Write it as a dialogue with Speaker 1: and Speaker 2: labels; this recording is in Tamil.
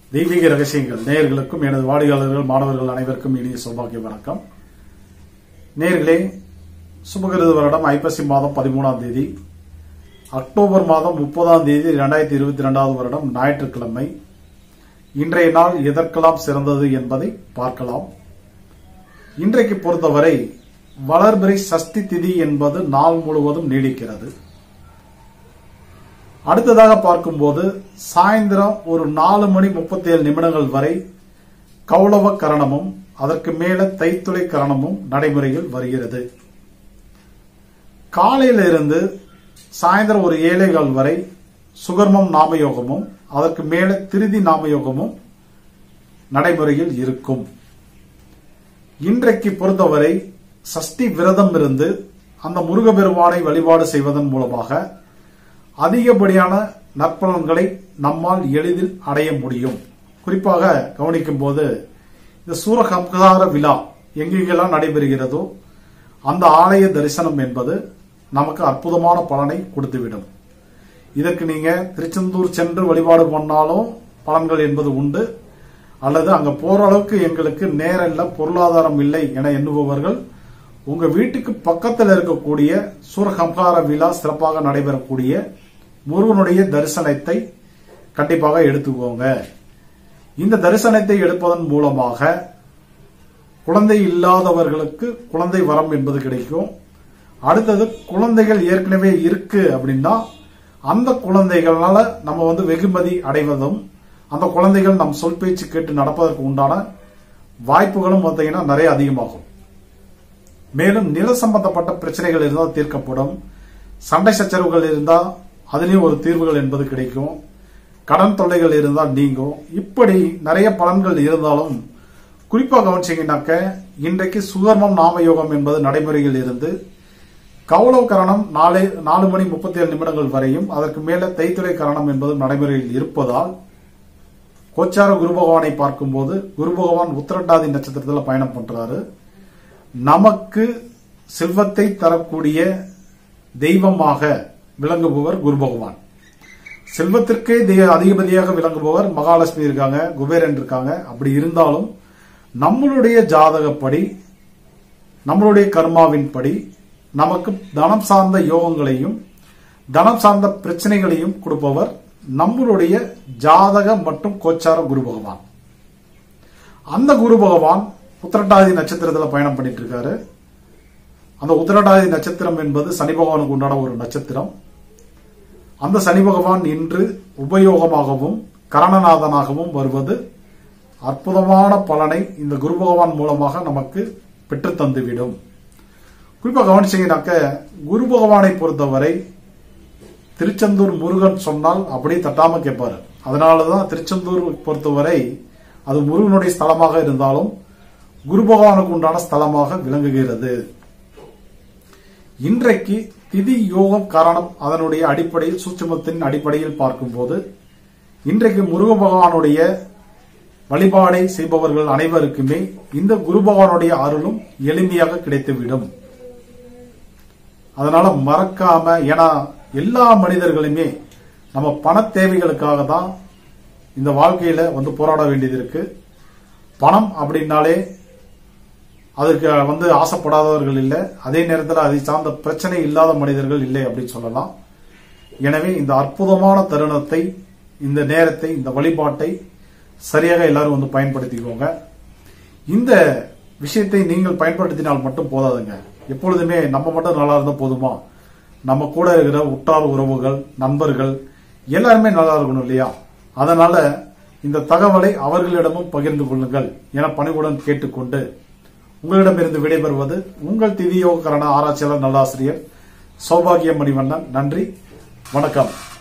Speaker 1: தெய்வீக ரகசியங்கள் நேயர்களுக்கும் எனது வாடிக்கையாளர்கள் மாணவர்கள் அனைவருக்கும் இனிய சௌபாகிய வணக்கம் நேயர்களே சுபகிருத வருடம் ஐப்பசி மாதம் பதிமூணாம் தேதி அக்டோபர் மாதம் முப்பதாம் தேதி இரண்டாயிரத்தி இருபத்தி ரெண்டாவது வருடம் ஞாயிற்றுக்கிழமை இன்றைய நாள் எதற்கெல்லாம் சிறந்தது என்பதை பார்க்கலாம் இன்றைக்கு பொறுத்தவரை வளர்பிறை சஷ்டி திதி என்பது நாள் முழுவதும் நீடிக்கிறது அடுத்ததாக பார்க்கும்போது சாயந்தரம் ஒரு நாலு மணி முப்பத்தி ஏழு நிமிடங்கள் வரை கௌளவ கரணமும் அதற்கு மேல தைத்துளை கரணமும் நடைமுறையில் வருகிறது காலையில இருந்து சாயந்தரம் ஒரு ஏழைகள் வரை சுகர்மம் நாமயோகமும் அதற்கு மேல திருதி நாமயோகமும் நடைமுறையில் இருக்கும் இன்றைக்கு பொறுத்தவரை சஷ்டி விரதம் இருந்து அந்த முருகபெருமானை வழிபாடு செய்வதன் மூலமாக அதிகப்படியான நற்பலன்களை நம்மால் எளிதில் அடைய முடியும் குறிப்பாக கவனிக்கும் போது இந்த சூரகம்கார விழா எங்கெங்கெல்லாம் நடைபெறுகிறதோ அந்த ஆலய தரிசனம் என்பது நமக்கு அற்புதமான பலனை கொடுத்துவிடும் இதற்கு நீங்க திருச்செந்தூர் சென்று வழிபாடு பண்ணாலும் பலன்கள் என்பது உண்டு அல்லது அங்க போற அளவுக்கு எங்களுக்கு நேரம் இல்லை பொருளாதாரம் இல்லை என எண்ணுபவர்கள் உங்க வீட்டுக்கு பக்கத்தில் இருக்கக்கூடிய சூரகம்கார விழா சிறப்பாக நடைபெறக்கூடிய முருகனுடைய தரிசனத்தை கண்டிப்பாக எடுத்துக்கோங்க இந்த தரிசனத்தை எடுப்பதன் மூலமாக குழந்தை இல்லாதவர்களுக்கு குழந்தை வரம் என்பது கிடைக்கும் அடுத்தது குழந்தைகள் ஏற்கனவே இருக்கு அப்படின்னா அந்த குழந்தைகளால நம்ம வந்து வெகுமதி அடைவதும் அந்த குழந்தைகள் நம் சொல் பேச்சு கேட்டு நடப்பதற்கு உண்டான வாய்ப்புகளும் பார்த்தீங்கன்னா நிறைய அதிகமாகும் மேலும் நில சம்பந்தப்பட்ட பிரச்சனைகள் இருந்தால் தீர்க்கப்படும் சண்டை சச்சரவுகள் இருந்தால் அதுலயும் ஒரு தீர்வுகள் என்பது கிடைக்கும் கடன் தொல்லைகள் இருந்தால் நீங்கும் இப்படி நிறைய பலன்கள் இருந்தாலும் குறிப்பாக கவனிச்சீங்கன்னாக்க இன்றைக்கு சுகர்மம் நாமயோகம் என்பது நடைமுறையில் இருந்து கௌளவ கரணம் நாலு நாலு மணி முப்பத்தி ஏழு நிமிடங்கள் வரையும் அதற்கு மேல தைத்துறை கரணம் என்பது நடைமுறையில் இருப்பதால் கோச்சார குரு பகவானை பார்க்கும்போது குரு பகவான் உத்திரட்டாதி நட்சத்திரத்தில் பயணம் பண்றாரு நமக்கு செல்வத்தை தரக்கூடிய தெய்வமாக விளங்குபவர் குரு பகவான் செல்வத்திற்கே தெய்வ- அதிகபதியாக விளங்குபவர் மகாலட்சுமி இருக்காங்க குபேரன் இருக்காங்க அப்படி இருந்தாலும் நம்மளுடைய ஜாதகப்படி நம்மளுடைய கர்மாவின்படி நமக்கு தனம் சார்ந்த யோகங்களையும் தனம் சார்ந்த பிரச்சனைகளையும் கொடுப்பவர் நம்மளுடைய ஜாதக மற்றும் கோச்சார குரு பகவான் அந்த குரு பகவான் உத்திரட்டாதி நட்சத்திரத்தில் பயணம் பண்ணிட்டு இருக்காரு அந்த உத்திரட்டாதி நட்சத்திரம் என்பது சனி பகவானுக்கு உண்டான ஒரு நட்சத்திரம் அந்த சனி பகவான் இன்று உபயோகமாகவும் கரணநாதனாகவும் வருவது அற்புதமான பலனை இந்த குரு பகவான் மூலமாக நமக்கு பெற்று தந்துவிடும் குறிப்பாக கவனிச்சீங்கன்னாக்க குரு பகவானை பொறுத்தவரை திருச்செந்தூர் முருகன் சொன்னால் அப்படியே தட்டாம கேட்பாரு அதனாலதான் திருச்செந்தூர் பொறுத்தவரை அது முருகனுடைய ஸ்தலமாக இருந்தாலும் குரு பகவானுக்கு உண்டான ஸ்தலமாக விளங்குகிறது இன்றைக்கு திதி யோகம் காரணம் அதனுடைய அடிப்படையில் சூட்சுமத்தின் அடிப்படையில் பார்க்கும்போது இன்றைக்கு முருக பகவானுடைய வழிபாடை செய்பவர்கள் அனைவருக்குமே இந்த குரு பகவானுடைய அருளும் எளிமையாக கிடைத்துவிடும் அதனால மறக்காம ஏன்னா எல்லா மனிதர்களுமே நம்ம பண தேவைகளுக்காக தான் இந்த வாழ்க்கையில வந்து போராட வேண்டியது இருக்கு பணம் அப்படின்னாலே அதுக்கு வந்து ஆசைப்படாதவர்கள் இல்லை அதே நேரத்தில் அதை சார்ந்த பிரச்சனை இல்லாத மனிதர்கள் இல்லை அப்படின்னு சொல்லலாம் எனவே இந்த அற்புதமான தருணத்தை இந்த நேரத்தை இந்த வழிபாட்டை சரியாக எல்லாரும் வந்து பயன்படுத்திக்கோங்க இந்த விஷயத்தை நீங்கள் பயன்படுத்தினால் மட்டும் போதாதுங்க எப்பொழுதுமே நம்ம மட்டும் நல்லா இருந்தா போதுமா நம்ம கூட இருக்கிற உற்றார் உறவுகள் நண்பர்கள் எல்லாருமே நல்லா இருக்கணும் இல்லையா அதனால இந்த தகவலை அவர்களிடமும் பகிர்ந்து கொள்ளுங்கள் என பணிவுடன் கேட்டுக்கொண்டு உங்களிடமிருந்து விடைபெறுவது உங்கள் திதியோகரண ஆராய்ச்சியாளர் நல்லாசிரியர் சௌபாகிய மணிவண்ணன் நன்றி வணக்கம்